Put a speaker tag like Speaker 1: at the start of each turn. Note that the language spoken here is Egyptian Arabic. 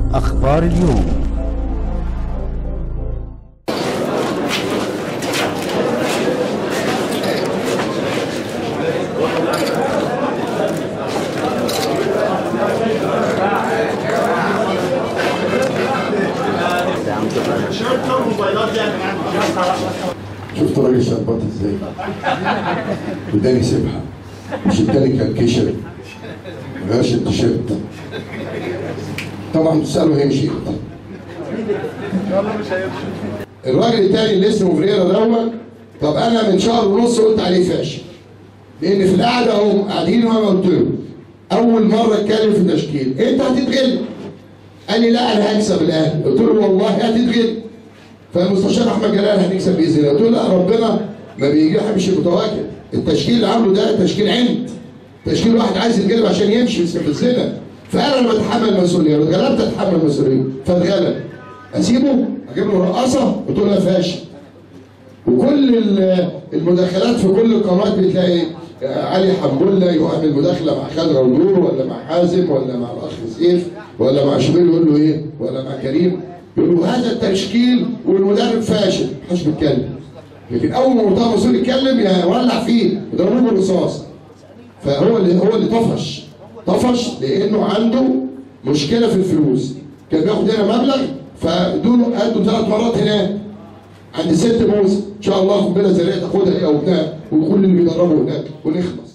Speaker 1: أخبار اليوم
Speaker 2: شفت راجل شربات ازاي وداني سبحه مش اداني كالكشر غيرش التيشيرت طبعا تساله هيمشي الراجل التاني اللي اسمه فريرا دوت طب انا من شهر ونص قلت عليه فاشل لان في القعده اهو قاعدين وانا قلت له اول مره اتكلم في التشكيل انت هتتغلب قال لي لا انا هكسب الاهلي قلت له والله هتتغلب فالمستشار احمد جلال هنكسب باذن الله قلت له لا ربنا ما بيجيبش متواكد التشكيل اللي عامله ده تشكيل عند تشكيل واحد عايز يتغلب عشان يمشي يستفزنا فانا اللي بتحمل مسؤوليه اتغلبت اتحمل مسؤوليه فاتغلب اسيبه اجيب له رقاصه قلت له لا فاشل وكل ال- المداخلات في كل القنوات بتلاقي علي حمولة يعمل مداخله مع خالد غندور ولا مع حازم ولا مع الاخ سيف ولا مع شوبير يقول له ايه ولا مع كريم يقول له هذا التشكيل والمدرب فاشل محدش بيتكلم لكن اول ما مرتضى منصور يتكلم يولع فيه يضربوه بالرصاص فهو اللي هو اللي طفش طفش لانه عنده مشكله في الفلوس كان بياخد هنا مبلغ فدول قدوا ثلاث مرات هناك عند ست موز ان شاء الله قنبله ذريه تاخدها هي وابنها وكل اللي بيدربوا هناك ونخلص